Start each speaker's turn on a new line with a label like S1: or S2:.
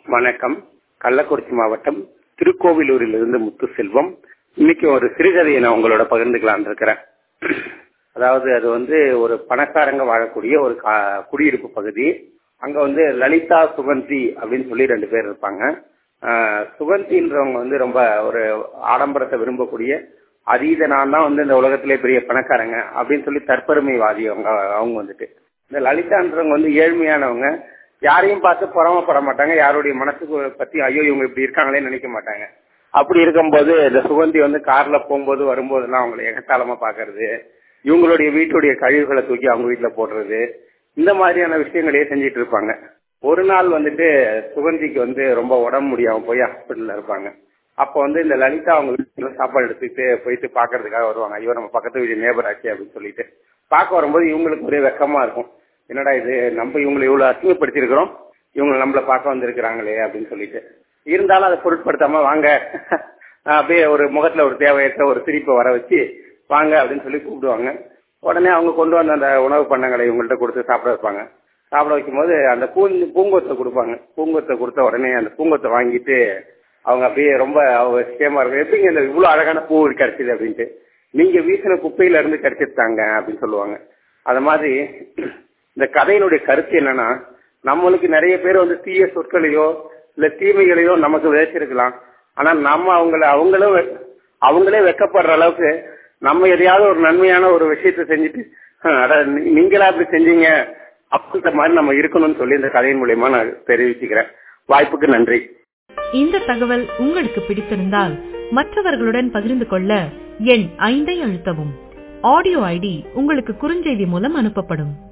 S1: வணக்கம் கள்ளக்குறிச்சி மாவட்டம் திருக்கோவிலூரிலிருந்து முத்துசெல்வம் இன்னைக்கு ஒரு சிறுகதையை நான் உங்களோட பகிர்ந்துக்கலாம்னு இருக்கிறேன் அதாவது அது வந்து ஒரு பணக்காரங்க வாழக்கூடிய ஒரு கா- குடியிருப்பு பகுதி அங்க வந்து லலிதா சுகந்தி அப்படின்னு சொல்லி ரெண்டு பேர் இருப்பாங்க ஆஹ் சுகந்தின்றவங்க வந்து ரொம்ப ஒரு ஆடம்பரத்தை விரும்பக்கூடிய அதீத நான் தான் வந்து இந்த உலகத்திலே பெரிய பணக்காரங்க அப்படின்னு சொல்லி தற்பெருமைவாதி அவங்க அவங்க வந்துட்டு இந்த லலிதான்றவங்க வந்து ஏழ்மையானவங்க யாரையும் பார்த்து பொறாமப்பட மாட்டாங்க யாருடைய மனசுக்கு பத்தி ஐயோ இவங்க இப்படி இருக்காங்களே நினைக்க மாட்டாங்க அப்படி இருக்கும்போது இந்த சுகந்தி வந்து கார்ல போகும்போது வரும்போதெல்லாம் அவங்களை எகத்தாளமா பாக்குறது இவங்களுடைய வீட்டுடைய கழிவுகளை தூக்கி அவங்க வீட்டுல போடுறது இந்த மாதிரியான விஷயங்களையே செஞ்சுட்டு இருப்பாங்க ஒரு நாள் வந்துட்டு சுகந்திக்கு வந்து ரொம்ப உடம்பு முடியாம போய் ஹாஸ்பிட்டல்ல இருப்பாங்க அப்போ வந்து இந்த லலிதா அவங்க வீட்டுல சாப்பாடு எடுத்துக்கிட்டு போயிட்டு பாக்குறதுக்காக வருவாங்க ஐயோ நம்ம பக்கத்து வீடு நேபர் ஆச்சு அப்படின்னு சொல்லிட்டு பார்க்க வரும்போது இவங்களுக்கு ஒரே வெக்கமா இருக்கும் என்னடா இது நம்ம இவங்களை இவ்வளவு அசிங்கப்படுத்திருக்கிறோம் இவங்க நம்மள பார்க்க வந்திருக்கிறாங்களே அப்படின்னு சொல்லிட்டு இருந்தாலும் அதை பொருட்படுத்தாம வாங்க அப்படியே ஒரு முகத்துல ஒரு தேவையற்ற ஒரு சிரிப்பை வர வச்சு வாங்க அப்படின்னு சொல்லி கூப்பிடுவாங்க உடனே அவங்க கொண்டு வந்த அந்த உணவு பண்டங்களை இவங்கள்ட்ட கொடுத்து சாப்பிட வைப்பாங்க சாப்பிட வைக்கும்போது அந்த பூ பூங்கொத்தை கொடுப்பாங்க பூங்கொத்தை கொடுத்த உடனே அந்த பூங்கொத்தை வாங்கிட்டு அவங்க அப்படியே ரொம்ப விஷயமா இருக்கும் எப்படிங்க இந்த இவ்வளவு அழகான பூ கிடைச்சது அப்படின்ட்டு நீங்க வீசின குப்பையில இருந்து கிடைச்சிருத்தாங்க அப்படின்னு சொல்லுவாங்க அது மாதிரி இந்த கதையினுடைய கருத்து என்னன்னா நம்மளுக்கு நிறைய பேர் வந்து தீய சொற்களையோ இல்ல தீமைகளையோ நமக்கு விதைச்சிருக்கலாம் ஆனா நம்ம அவங்கள அவங்களும் வெ- அவங்களே வெக்கப்படுற அளவுக்கு நம்ம எதையாவது ஒரு நன்மையான ஒரு விஷயத்தை செஞ்சுட்டு "ஹம், அட நீ- நீங்களா அப்படி செஞ்சீங்க அப்படின்ற மாதிரி நம்ம இருக்கணும்னு சொல்லி இந்த கதையின் மூலியமா நான் தெரிவிச்சுக்கிறேன் வாய்ப்புக்கு நன்றி
S2: இந்த தகவல் உங்களுக்கு பிடித்திருந்தால் மற்றவர்களுடன் பகிர்ந்து கொள்ள எண் ஐந்தை அழுத்தவும் ஆடியோ ஐடி உங்களுக்கு குறுஞ்செய்தி மூலம் அனுப்பப்படும்